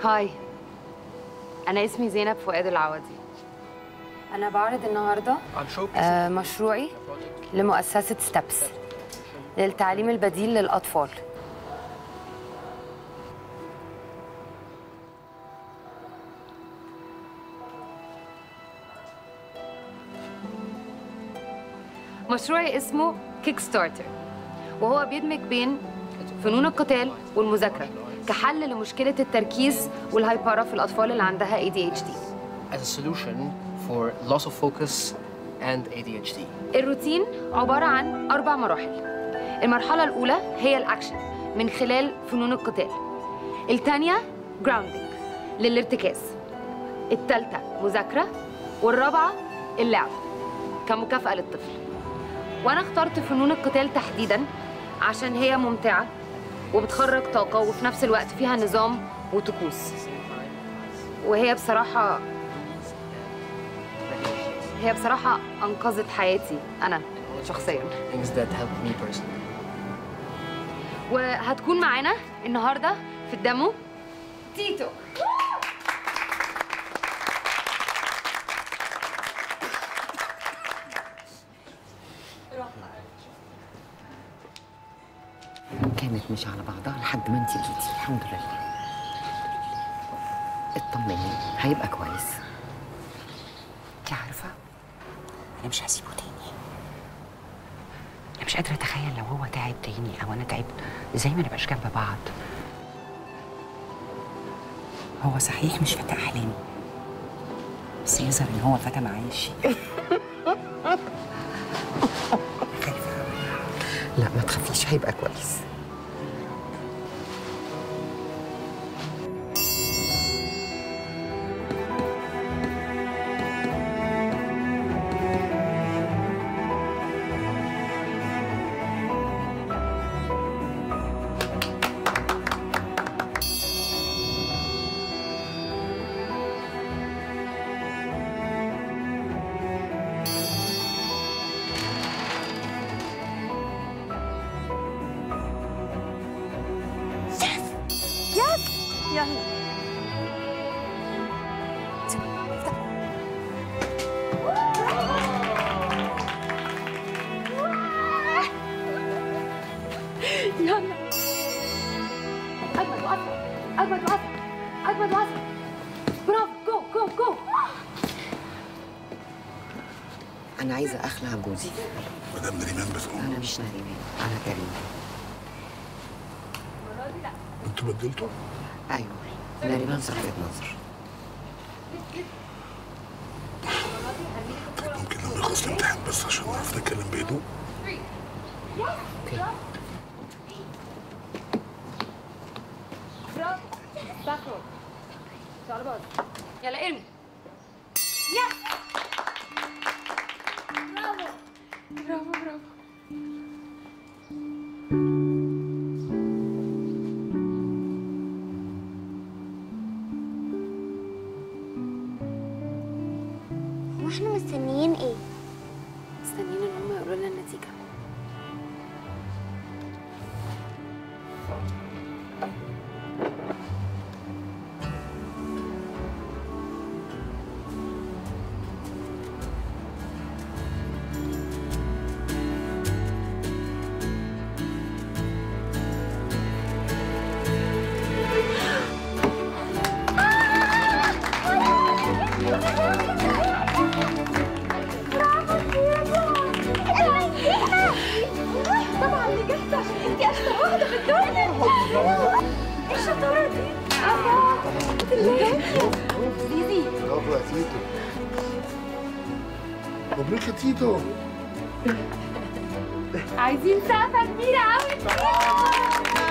هاي أنا اسمي زينب فؤاد العوضي أنا بعرض النهاردة آه مشروعي لمؤسسة ستابس للتعليم البديل للأطفال مشروعي اسمه كيك ستارتر وهو بيدمج بين فنون القتال والمذاكرة كحل لمشكلة التركيز والهايبرة في الأطفال اللي عندها ADHD as a solution for loss of focus and ADHD. الروتين عبارة عن أربع مراحل المرحلة الأولى هي الأكشن من خلال فنون القتال الثانية جراوندنج للارتكاز الثالثة مذاكرة والرابعة اللعب كمكافأة للطفل وأنا اخترت فنون القتال تحديداً عشان هي ممتعة وبتخرج طاقة وفي نفس الوقت فيها نظام وطقوس وهي بصراحة هي بصراحة أنقذت حياتي أنا شخصياً Things that helped me personally. وهتكون معانا النهاردة في الدمو تيتو كانت مش على بعضها لحد ما انت جيتي الحمد لله اطمني هيبقى كويس انت عارفه انا مش هسيبه تاني انا مش قادره اتخيل لو هو تعب تاني او انا تعبت ازاي ما نبقاش جنب بعض هو صحيح مش فتى احلامي بس يظهر ان هو فتى معايشي خايفه لا ما تخافيش هيبقى كويس يلا يلا أجمد وأسرع أجمد وأسرع أجمد وأسرع برافو جو جو جو انا عايزه اخلع جوزي مدام نريمان بتقول انا مش نريمان انا كريم انتوا بدلتوا ايوه نريمان صرفت نظر طيب ممكن لما يخلص الامتحان بس عشان نعرف نتكلم بهدوء اوكي برافو باكورد تعالى بعض يلا ارمي يس برافو برافو برافو واحنا مستنيين ايه؟ مستنيين ان هم يقولوا لنا النتيجه طبعا نجحت عشان انتي اشطر واحده في الدنيا ايه الشطاره دي؟ زيزي برافو يا تيتو مبروك يا تيتو عايزين سقفه كبيره قوي